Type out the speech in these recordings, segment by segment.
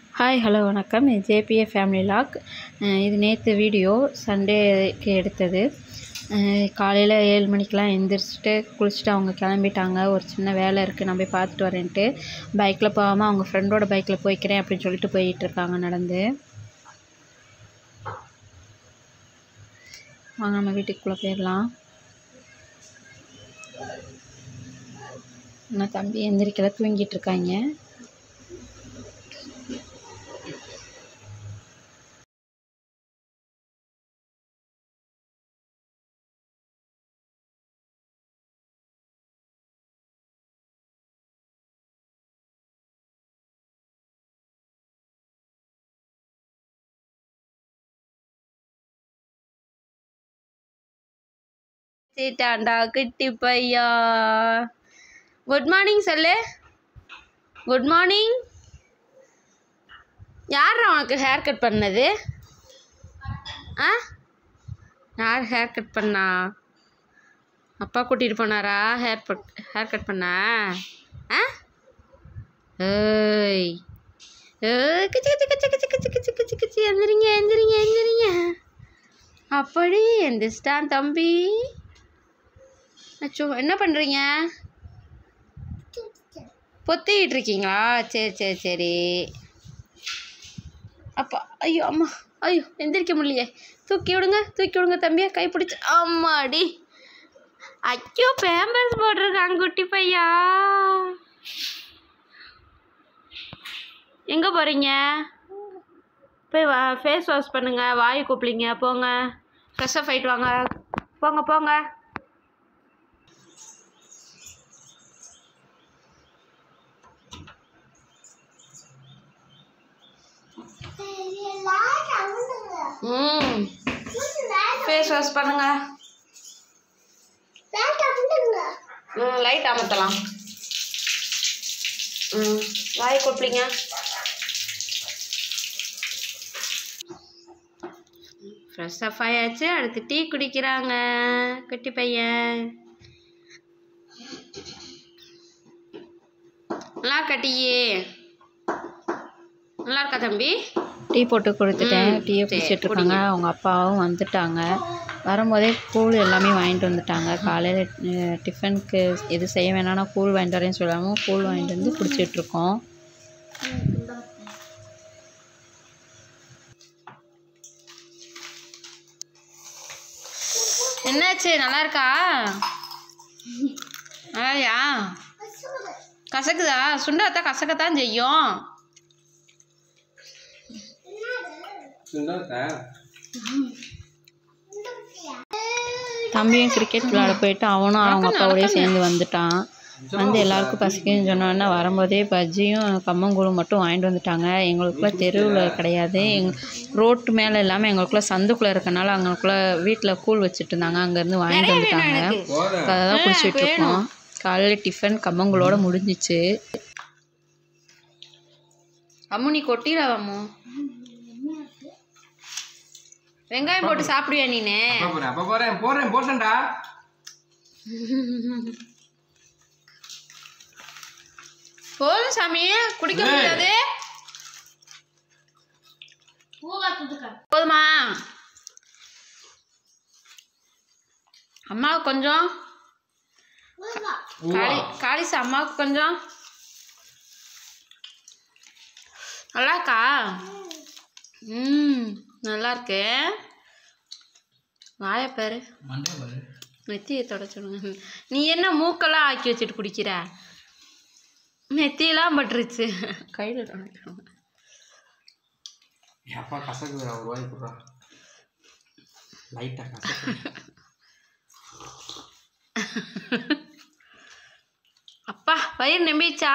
Hi hello வணக்கம் இது JBA family lock இது நேற்று வீடியோ சண்டேக்கு எடுத்தது காலையில் ஏழு மணிக்கெலாம் எந்திரிச்சிட்டு குளிச்சுட்டு அவங்க கிளம்பிட்டாங்க ஒரு சின்ன வேலை இருக்குது நான் போய் பார்த்துட்டு வரேன்ட்டு பைக்கில் போகாமல் அவங்க ஃப்ரெண்டோட பைக்கில் போய்க்கிறேன் அப்படின்னு சொல்லிட்டு போயிட்டு இருக்காங்க நடந்து வாங்க நம்ம வீட்டுக்குள்ளே போயிடலாம் நான் தம்பி எந்திரிக்கல தூங்கிட்டு இருக்காங்க சீட்டாண்டா குட்டி பையா குட் மார்னிங் சொல்லு குட் மார்னிங் யாரா உனக்கு ஹேர் கட் பண்ணது ஆ யார் ஹேர் கட் பண்ணா அப்பா கூட்டிகிட்டு போனாரா ஹேர் பட் ஹேர் கட் பண்ண ஆ ஏய் ஏய் கிச்சு கிச்சு கிச்சு கிச்சு கிச்சு கிச்சு கிச்சு கிச்சு எந்திரிங்க எந்திரிங்க எந்திரிங்க அப்படி எந்திரிச்சிட்டான் தம்பி அச்சோ என்ன பண்ணுறீங்க பொத்திக்கிட்டு இருக்கீங்களா சரி சரி சரி அப்பா ஐயோ அம்மா ஐயோ எந்திரிக்க முடியலையே தூக்கி விடுங்க தூக்கி விடுங்க தம்பியா கை பிடிச்சி அம்மாடி ஐயோ பேம்பர்ஸ் போட்டிருக்காங்க குட்டி பையா எங்கே போகிறீங்க போய் வா ஃபேஸ் வாஷ் பண்ணுங்க வாய் கூப்பிளிங்க போங்க ஃப்ரெஷ்ஷப் ஆகிட்டு வாங்க போங்க போங்க ம் ஃபேஸ் வாஷ் பண்ணுங்க ம் லைட் அமர்த்தலாம் ம் வாய் கூப்பிளிங்க ஃப்ரெஷ் அப் ஆயாச்சு அடுத்து டீ குடிக்கிறாங்க குட்டி பையன் நல்லா இருக்கா டீயே நல்லா இருக்கா தம்பி டீ போட்டு கொடுத்துட்டேன் ம், டீயை சரி, குடிச்சிட்டு இருக்காங்க அவங்க அப்பாவும் வந்துட்டாங்க வரும்போதே கூழ் எல்லாமே வாங்கிட்டு வந்துட்டாங்க காலையில் டிஃபனுக்கு எது செய்ய வேணாம்னா கூழ் வாங்கிட்டு வரேன்னு சொல்லாமல் கூழ் வாங்கிட்டு வந்து குடிச்சிட்டு இருக்கோம் என்னாச்சு நல்லா இருக்கா நல்லாயா கசக்குதா சுண்டாத்தான் கசக்கத்தான் செய்யும் தம்பியும் கிரிக்கெட் விளையாட போயிட்டு அவனும் அவங்க அப்பாவோடய சேர்ந்து வந்துட்டான் வந்து எல்லாருக்கும் பசிக்குன்னு சொன்னோன்னே வரும்போதே பஜ்ஜியும் கம்மங்கூழும் மட்டும் வாங்கிட்டு வந்துட்டாங்க எங்களுக்குள்ள தெருவில் கிடையாது எங் ரோட்டு மேலே இல்லாமல் எங்களுக்குள்ள சந்துக்குள்ளே இருக்கனால அங்களுக்குள்ள வீட்டில் கூழ் வச்சுட்டு இருந்தாங்க அங்கேருந்து வாங்கிட்டு வந்துட்டாங்க அதை தான் குடிச்சிட்டு இருக்கோம் காலையில் டிஃபன் கம்மங்கூழோட முடிஞ்சிச்சு அம்மு நீ கொட்டிடா அம்மு வெங்காயம் போட்டு சாப்பிடுவியா நீனு அப்ப போறேன் அப்ப போறேன் போறேன் போட்டேன்டா போதும் சாமி குடிக்க ஏய். முடியாது போதுமா அம்மாவுக்கு கொஞ்சம் காளி காளிசா அம்மாவுக்கு கொஞ்சம் நல்லா இருக்கா ம் நல்லா இருக்கு வாய பாரு மண்டே பாரு நெத்தியை தொடச்சிடுங்க நீ என்ன மூக்கெல்லாம் ஆக்கி வச்சுட்டு குடிக்கிற நெத்தியெல்லாம் பட்டுருச்சு கையில் தொடக்கணும் அப்பா கசக்குதுடா ஒரு வாய் போடுறா லைட்டா கசக்கு அப்பா வயிறு நம்பிச்சா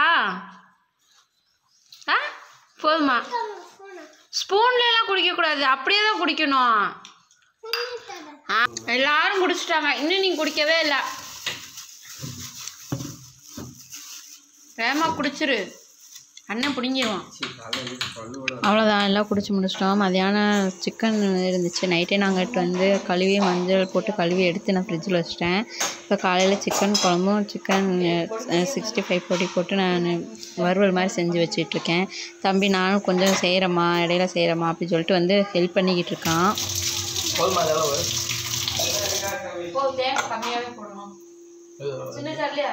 ஆ போதுமா ஸ்பூன்லாம் குடிக்கக்கூடாது அப்படியே தான் குடிக்கணும் ஆ எல்லாரும் குடிச்சிட்டாங்க இன்னும் நீங்கள் குடிக்கவே இல்லை வேமா குடிச்சிரு அண்ணன் பிடிங்கிடுவான் சரி காலையில் பல்லு கூட அவ்வளோதான் எல்லாம் குடிச்சு முடிச்சிட்டோம் மதியானம் சிக்கன் இருந்துச்சு நைட்டே நாங்கள் எடுத்து வந்து கழுவி மஞ்சள் போட்டு கழுவி எடுத்து நான் ஃப்ரிட்ஜில் வச்சிட்டேன் இப்போ காலையில் சிக்கன் குழம்பும் சிக்கன் சிக்ஸ்டி ஃபைவ் பொடி போட்டு நான் வறுவல் மாதிரி செஞ்சு வச்சிட்ருக்கேன் தம்பி நானும் கொஞ்சம் செய்கிறேம்மா இடையில செய்கிறேம்மா அப்படின்னு சொல்லிட்டு வந்து ஹெல்ப் பண்ணிக்கிட்டு இருக்கான் போதுமா அதெல்லாம் வரும் கம்மியாகவே போடணும் சின்ன ஜார்லையா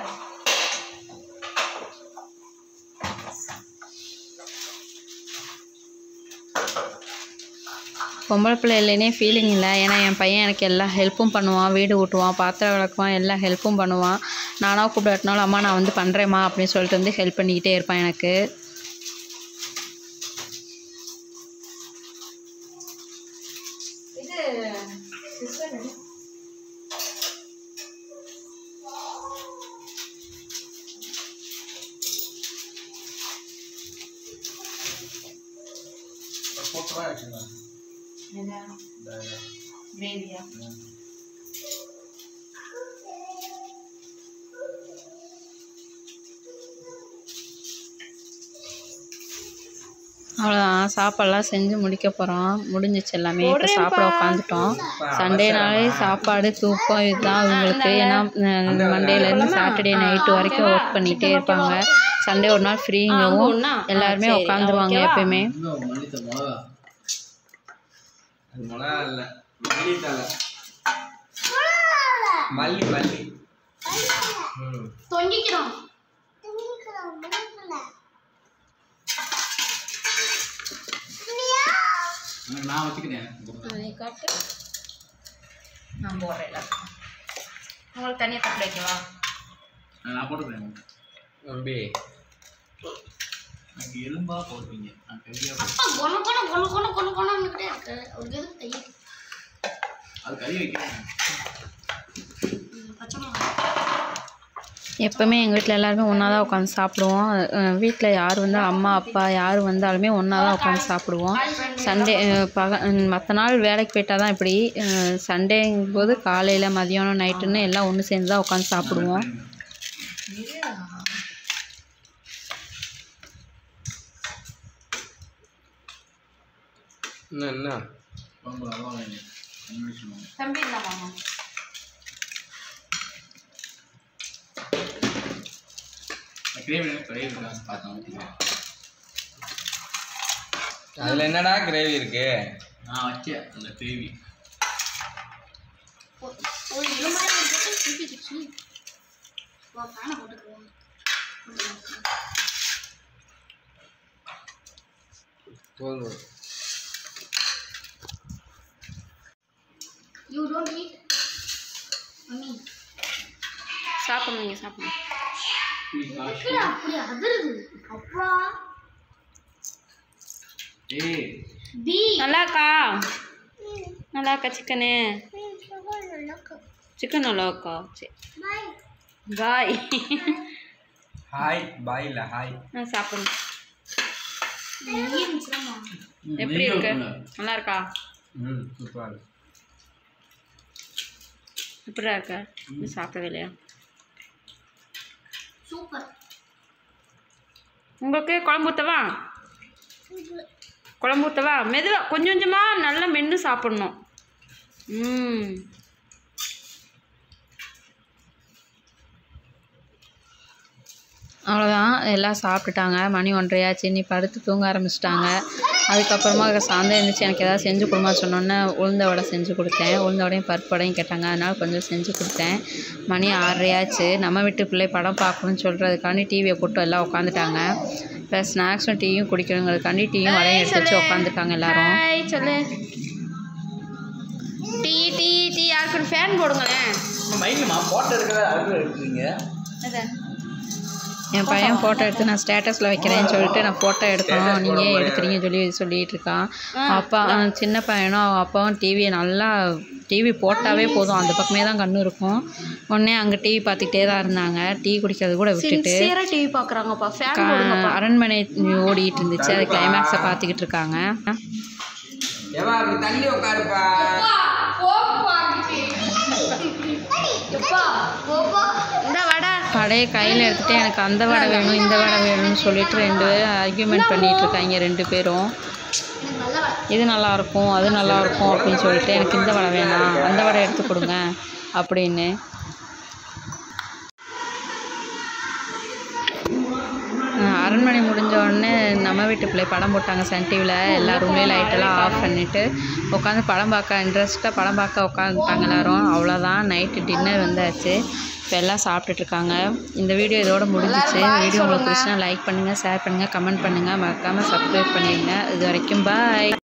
பொம்பளை பிள்ளை இல்லைன்னே ஃபீலிங் இல்லை ஏன்னா என் பையன் எனக்கு எல்லா ஹெல்ப்பும் பண்ணுவான் வீடு ஊட்டுவான் பாத்திரம் விளக்குவான் எல்லா ஹெல்ப்பும் பண்ணுவான் நானாக கூப்பிடாட்டினாலும் அம்மா நான் வந்து பண்ணுறேம்மா அப்படின்னு சொல்லிட்டு வந்து ஹெல்ப் பண்ணிக்கிட்டே இருப்பான் எனக்கு போட்டு தான் வச்சுருந்தேன் அவ்வளோதான் சாப்பாடெல்லாம் செஞ்சு முடிக்க போகிறோம் முடிஞ்சிச்சு எல்லாமே இப்போ சாப்பிட உட்காந்துட்டோம் சண்டேனாலே சாப்பாடு தூக்கம் இதுதான் அவங்களுக்கு ஏன்னா மண்டேலேருந்து சாட்டர்டே நைட்டு வரைக்கும் ஒர்க் பண்ணிகிட்டே இருப்பாங்க சண்டே ஒரு நாள் ஃப்ரீங்கவும் எல்லாருமே உட்காந்துருவாங்க எப்பயுமே இன்னும் மல்லித்த மிளகா அது மிளகா இல்லை மல்லி தலை மல்லி மல்லி ம் தொங்கிக்கிறோம் நான் வச்சுக்கிறேன் நான் போடுறேன் உங்களுக்கு தனியாக தப்பில் வைக்கவா நான் போட்டுக்கிறேன் தம்பி எனக்கு எலும்பா போடுவீங்க நான் கறியா அப்பா கொண கொண கொண கொண கொண கொணன்னுக்கிட்டே இருக்கு அவருக்கு எதுக்கு தையல் அது கறி வைக்கிறேன் பச்சை மிளகா எப்போவுமே எங்கள் வீட்டில் எல்லாருமே ஒன்றா தான் உட்காந்து சாப்பிடுவோம் வீட்டில் யார் வந்து அம்மா அப்பா யார் வந்தாலுமே ஒன்றா தான் உட்காந்து சாப்பிடுவோம் சண்டே பக மற்ற நாள் வேலைக்கு போயிட்டால் தான் இப்படி சண்டேங்கும் போது காலையில் மதியானம் நைட்டுன்னு எல்லாம் ஒன்று சேர்ந்து தான் உட்காந்து சாப்பிடுவோம் என்ன என்ன குழம்பு அதான் வேணும் அன்வேஷணும் தம்பி இல்லாமா கிரேவி கிரேவி கிளாஸ் பார்த்தேன் ஊற்றிக்கலாம் அதில் என்னடா கிரேவி இருக்கு நான் வச்சேன் அந்த கிரேவி ஒரு இது மாதிரி இருக்கு திருப்பி கிச்சு வா ஃபேனை போட்டுக்குவோம் போதும் யூ டோன்ட் ஈட் மம்மி சாப்பிடணும் நீங்கள் சாப்பிடணும் இருக்குடா அப்படி அதிருது அப்பா ஏய் பி நல்லாக்கா நல்லாக்கா சிக்கனு சிக்கன் நல்லாக்கா சரி பாய் ஹாய் பாய் இல்லை ஹாய் நான் சாப்பிடணும் நெய் இருந்துச்சுலாமா எப்படி இருக்கு நல்லா இருக்கா ம் சூப்பராக இருக்கு எப்படிடா இருக்க நீ சாப்பிடவே இல்லையா சூப்பர் உங்களுக்கு குழம்பு ஊற்றவா குழம்பு ஊற்றவா மெதுவாக கொஞ்சம் கொஞ்சமாக நல்லா மென்று சாப்பிட்ணும் ம் அவ்வளோதான் எல்லாம் சாப்பிட்டுட்டாங்க மணி ஒன்றரையாச்சு நீ படுத்து தூங்க ஆரம்பிச்சிட்டாங்க அதுக்கப்புறமா சாயந்தரம் எழுந்திரிச்சு எனக்கு ஏதாவது செஞ்சு கொடுமா சொன்னோன்னே உளுந்த வடை செஞ்சு கொடுத்தேன் உளுந்த வடையும் பருப்பு வடையும் கேட்டாங்க அதனால் கொஞ்சம் செஞ்சு கொடுத்தேன் மணி ஆறரையாச்சு நம்ம வீட்டு பிள்ளை படம் பார்க்கணும்னு சொல்கிறதுக்காண்டி டிவியை போட்டு எல்லாம் உட்காந்துட்டாங்க இப்போ ஸ்நாக்ஸும் டீயும் குடிக்கணுங்கிறதுக்காண்டி டீயும் வடையும் எடுத்து வச்சு உட்காந்துட்டாங்க எல்லாரும் சொல்லு டீ டீ டீ யாருக்கு ஃபேன் போடுங்களேன் மைண்ட்மா போட்டோ எடுக்கிறத அழுகு எடுக்கிறீங்க என் பையன் ஃபோட்டோ எடுத்து நான் ஸ்டேட்டஸில் வைக்கிறேன்னு சொல்லிட்டு நான் ஃபோட்டோ எடுக்கணும் நீங்கள் ஏன் எடுக்கிறீங்கன்னு சொல்லி சொல்லிட்டு இருக்கான் அப்பா அவன் சின்ன பையனும் அவன் அப்பாவும் டிவியை நல்லா டிவி போட்டாவே போதும் அந்த பக்கமே தான் கண்ணு இருக்கும் உடனே அங்கே டிவி பார்த்துக்கிட்டே தான் இருந்தாங்க டீ குடிக்கிறது கூட விட்டுட்டு டிவி பார்க்குறாங்கப்பா ஃபேன் கா- அரண்மனை ஓடிட்டு இருந்துச்சு அது கிளைமேக்ஸை பார்த்துக்கிட்டு இருக்காங்க ஏவா அப்படி தள்ளி உட்காருப்பா எப்பா போப்பா இந்த வடை வடையை கையில் எடுத்துகிட்டு எனக்கு அந்த வடை வேணும் இந்த வடை வேணும்னு சொல்லிட்டு ரெண்டு பேரும் ஆர்கியூமெண்ட் பண்ணிகிட்டு இருக்காங்க ரெண்டு பேரும் எனக்கு நல்ல வடை இது நல்லாயிருக்கும் அது நல்லாயிருக்கும் அப்படின்னு சொல்லிட்டு எனக்கு இந்த வடை வேணாம் அந்த வடை எடுத்து கொடுங்க அப்படின்னு அஹ் அரண்மனை முடிஞ்ச உடனே நம்ம வீட்டு பிள்ளை படம் போட்டாங்க சன் டிவியில் எல்லா ரூம்லேயும் லைட்டெல்லாம் ஆஃப் பண்ணிவிட்டு உட்காந்து படம் பார்க்க இன்ட்ரெஸ்ட்டாக படம் பார்க்க உட்காந்துட்டாங்க எல்லாரும் அவ்வளோதான் நைட்டு டின்னர் வந்தாச்சு இப்போ எல்லாம் சாப்பிட்டுட்டு இருக்காங்க இந்த வீடியோ இதோட முடிஞ்சிச்சு இந்த வீடியோ உங்களுக்கு பிடிச்சினா லைக் பண்ணுங்கள் ஷேர் பண்ணுங்கள் கமெண்ட் பண்ணுங்கள் மறக்காமல் சப்ஸ்கிரைப் பண்ணிடுங்க இது வரைக்கும் பாய்